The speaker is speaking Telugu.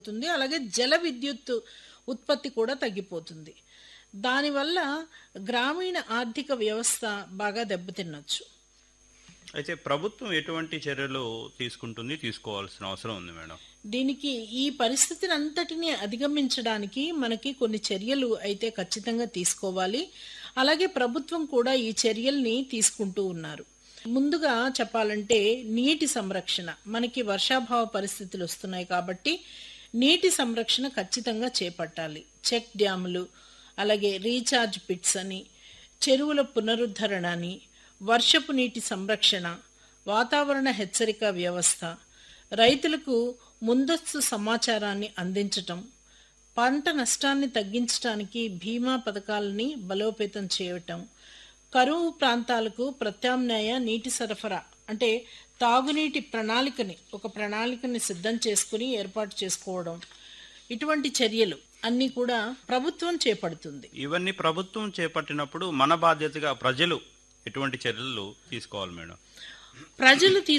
అవుతుంది అలాగే జల విద్యుత్ ఉత్పత్తి కూడా తగ్గిపోతుంది దానివల్ల గ్రామీణ ఆర్థిక వ్యవస్థ బాగా దెబ్బతినొచ్చు అయితే ప్రభుత్వం ఎటువంటి చర్యలు తీసుకుంటుంది తీసుకోవాల్సిన అవసరం ఉంది మేడం దీనికి ఈ పరిస్థితిని అంతటిని అధిగమించడానికి మనకి కొన్ని చర్యలు అయితే ఖచ్చితంగా తీసుకోవాలి అలాగే ప్రభుత్వం కూడా ఈ చర్యల్ని తీసుకుంటూ ఉన్నారు ముందుగా చెప్పాలంటే నీటి సంరక్షణ మనకి వర్షాభావ పరిస్థితులు వస్తున్నాయి కాబట్టి నీటి సంరక్షణ ఖచ్చితంగా చేపట్టాలి చెక్ డ్యాములు అలాగే రీఛార్జ్ పిట్స్ అని చెరువుల పునరుద్ధరణ అని వర్షపు నీటి సంరక్షణ వాతావరణ హెచ్చరిక వ్యవస్థ రైతులకు ముందస్తు సమాచారాన్ని అందించటం పంట నష్టాన్ని తగ్గించడానికి బీమా పథకాలని బలోపేతం చేయటం కరువు ప్రాంతాలకు ప్రత్యామ్నాయ నీటి సరఫరా అంటే తాగునీటి ప్రణాళికని ఒక ప్రణాళికని సిద్ధం చేసుకుని ఏర్పాటు చేసుకోవడం ఇటువంటి చర్యలు అన్నీ కూడా ప్రభుత్వం చేపడుతుంది ఇవన్నీ ప్రభుత్వం చేపట్టినప్పుడు మన బాధ్యతగా ప్రజలు ఎటువంటి చర్యలు తీసుకోవాలి మేడం ప్రజలు